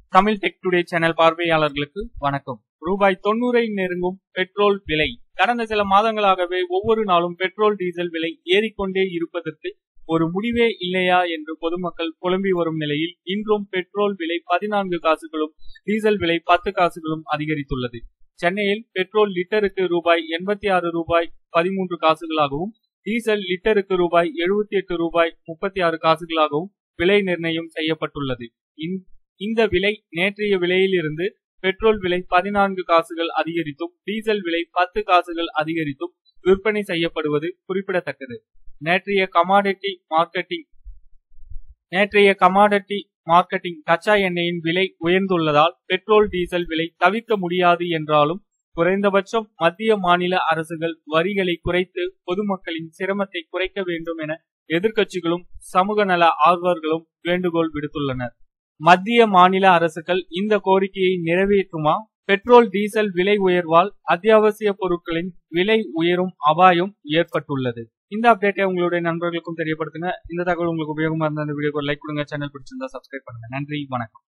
Tamil tech today channel பார்வையாளர்களுக்கு வணக்கம் ரூபாய் தொண்ணூறை நெருங்கும் பெட்ரோல் விலை கடந்த சில மாதங்களாகவே ஒவ்வொரு நாளும் பெட்ரோல் டீசல் விலை ஏறிக்கொண்டே இருப்பதற்கு ஒரு முடிவே இல்லையா என்று பொதுமக்கள் புலம்பி வரும் நிலையில் இன்றும் பெட்ரோல் விலை பதினான்கு காசுகளும் டீசல் விலை பத்து காசுகளும் அதிகரித்துள்ளது சென்னையில் பெட்ரோல் லிட்டருக்கு ரூபாய் எண்பத்தி ஆறு ரூபாய் பதிமூன்று காசுகளாகவும் டீசல் லிட்டருக்கு ரூபாய் எழுபத்தி எட்டு ரூபாய் முப்பத்தி ஆறு காசுகளாகவும் விலை நிர்ணயம் செய்யப்பட்டுள்ளது இந்த விலை நேற்றைய விலையிலிருந்து பெட்ரோல் விலை பதினான்கு காசுகள் அதிகரித்தும் டீசல் விலை பத்து காசுகள் அதிகரித்தும் விற்பனை செய்யப்படுவது குறிப்பிடத்தக்கது நேற்றைய கமாடிட்டி மார்க்கெட்டிங் நேற்றைய கமாடிட்டி மார்க்கெட்டிங் கச்சா எண்ணெயின் விலை உயர்ந்துள்ளதால் பெட்ரோல் டீசல் விலை தவிர்க்க முடியாது என்றாலும் குறைந்தபட்சம் மத்திய மாநில அரசுகள் வரிகளை குறைத்து பொதுமக்களின் சிரமத்தை குறைக்க வேண்டும் என எதிர்க்கட்சிகளும் சமூக நல ஆர்வலர்களும் வேண்டுகோள் விடுத்துள்ளனர் மத்திய மாநில அரசுகள் இந்த கோரிக்கையை நிறைவேற்றுமா பெட்ரோல் டீசல் விலை உயர்வால் அத்தியாவசிய பொருட்களின் விலை உயரும் அபாயம் ஏற்பட்டுள்ளது இந்த அப்டேட்டை உங்களுடைய நண்பர்களுக்கும் தெரியப்படுத்துங்க இந்த தகவல் உங்களுக்கு உபயோகமா இருந்த இந்த வீடியோக்கு லைக் கொடுங்க சேனல் பிடிச்சிருந்தா சப்ஸ்கிரைப் பண்ணுங்க நன்றி வணக்கம்